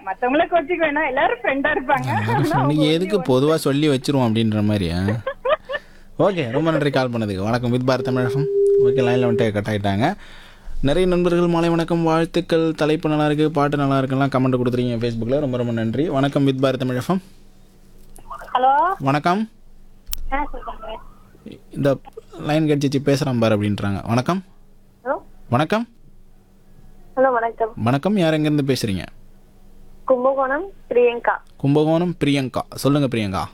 மத்தவங்கள கோச்சிக்க வேணாம் எல்லாரும் ஃப்ரெண்டா இருப்பாங்க ஆனா இன்னைக்கு எதுக்கு பொதுவாக சொல்லி வச்சிருவோம் அப்படின்ற மாதிரி ஓகே ரொம்ப நன்றி கால் பண்ணதுக்கு வணக்கம் வித் பாரத் தமிழகம் ஓகே லைனில் வந்துட்டு கட் ஆகிட்டாங்க நிறைய நண்பர்கள் மாலை வணக்கம் வாழ்த்துக்கள் தலைப்பு நல்லா இருக்கு பாட்டு நல்லா இருக்குலாம் கமெண்ட் கொடுத்துருக்கீங்க ஃபேஸ்புக்கில் ரொம்ப ரொம்ப நன்றி வணக்கம் வித் பாரத் தமிழகம் ஹலோ வணக்கம் இந்த லைன் கடிச்சிச்சு பேசுகிறான் பாரு அப்படின்றாங்க வணக்கம் ஹலோ வணக்கம் ஹலோ வணக்கம் வணக்கம் யார் எங்கேருந்து பேசுகிறீங்க கும்பகோணம் பிரியங்கா கும்பகோணம் பிரியங்கா சொல்லுங்கள் பிரியங்கா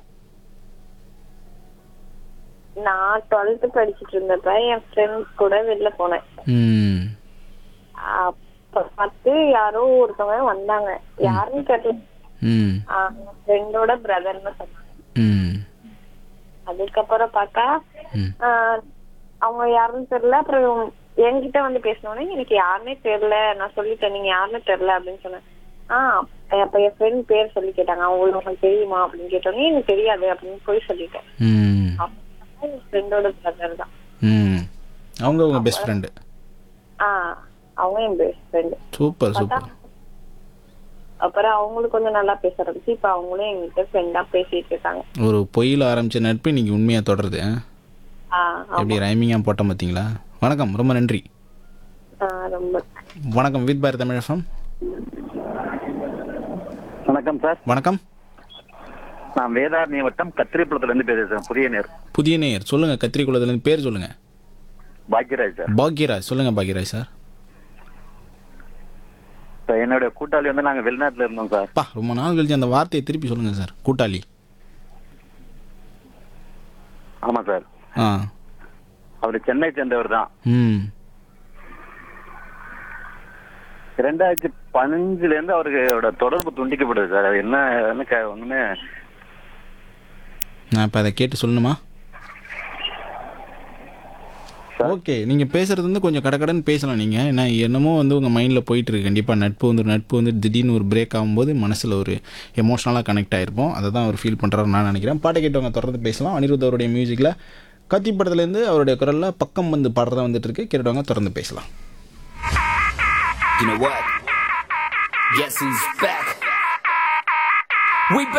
நான் டுவெல்த் படிச்சிட்டு இருந்தப்ப என் ஃப்ரெண்ட்ஸ் கூட வெளில போனேன் ம் அப்ப பார்த்து யாரோ ஒருத்தவங்க வந்தாங்க யாருன்னு கேட்டல ம் ஃப்ரெண்டோட பிரதர்னு சொன்னாங்க ம் அதுக்கப்புறம் பார்த்தா ம் ஆஹ், அவங்க யாருன்னு தெரியல அப்புறம் என்கிட்ட வந்து பேசினோடனே எனக்கு யாருன்னே தெரியல நான் சொல்லிட்டேன் நீங்க யாருன்னு தெரியல அப்படின்னு சொன்னேன் ஆஹ் அப்ப என் ஃப்ரெண்ட் பேர் சொல்லி கேட்டாங்க அவங்களுக்கு உனக்கு தெரியுமா அப்படின்னு கேட்டோன்னே எனக்கு தெரியாது அப்படின்னு போய் சொல்லிட்டேன் ம் அப்ப என் ஃப்ரெண்டோட பிரதர் தான் ம் அவங்க உங்கள் பெஸ்ட் ஃப்ரெண்டு ஆஹ் அவங்க என் பெஸ்ட் ஃப்ரெண்டு சூப்பர் சூப்பர் அப்புறம் அவங்களும் கொஞ்சம் நல்லா பேச ஆரம்பிச்சு இப்ப அவங்களும் எங்கிட்ட ஃப்ரெண்டா பேசிட்டு இருக்காங்க ஒரு பொய்யில் ஆரம்பிச்ச நட்பு இன்னைக்கு உண்மையாக தொடருது ஆ? ஆஹ் எப்படி ரைமிங்காக போட்டோம் பார்த்தீங்களா வணக்கம் ரொம்ப நன்றி ஆஹ் ரொம்ப வணக்கம் வித் பாரத் தமிழகம் வணக்கம் சார் வணக்கம் நான் வேதாரண்ய வட்டம் கத்திரிப்புலத்துல இருந்து பேசுறேன் புதிய நேர் புதிய நேயர் சொல்லுங்கள் கத்திரிக்குளத்துலேருந்து பேர் சொல்லுங்கள் பாக்யராஜ் சார் பாக்யராஜ் சொல்லுங்கள் பாக்யராஜ் சார் இப்ப என்னோட கூட்டாளி வந்து நாங்க வெளிநாட்டுல இருந்தோம் சார் பா ரொம்ப நாள் கழிச்சு அந்த வார்த்தையை திருப்பி சொல்லுங்கள் சார் கூட்டாளி ஆமா சார் ஆ அவர் சென்னை சேர்ந்தவர் தான் ம் ரெண்டாயிரத்தி பதினஞ்சுல இருந்து அவருக்கு அவரோட தொடர்பு துண்டிக்கப்படுது சார் அது என்ன க- ஒண்ணுமே நான் இப்போ அதை கேட்டு சொல்லணுமா ஓகே நீங்கள் பேசுறது வந்து கொஞ்சம் கடகடன்னு பேசலாம் நீங்கள் ஏன்னா என்னமோ வந்து உங்கள் மைண்டில் போயிட்டு இருக்கு கண்டிப்பாக நட்பு வந்து நட்பு வந்து திடீர்னு ஒரு பிரேக் ஆகும்போது மனசில் ஒரு எமோஷ்னலாக கனெக்ட் ஆகிருப்போம் அதை தான் அவர் ஃபீல் பண்ணுறாரு நான் நினைக்கிறேன் பாட்டை கேட்டவங்க தொடர்ந்து பேசலாம் அனிருத் அவருடைய மியூசிக்கில் கத்தி படத்துலேருந்து அவருடைய குரலில் பக்கம் வந்து பாடுறதா வந்துட்டு இருக்கு கேட்டவங்க தொடர்ந்து பேசலாம் You know what? Guess who's back? We back.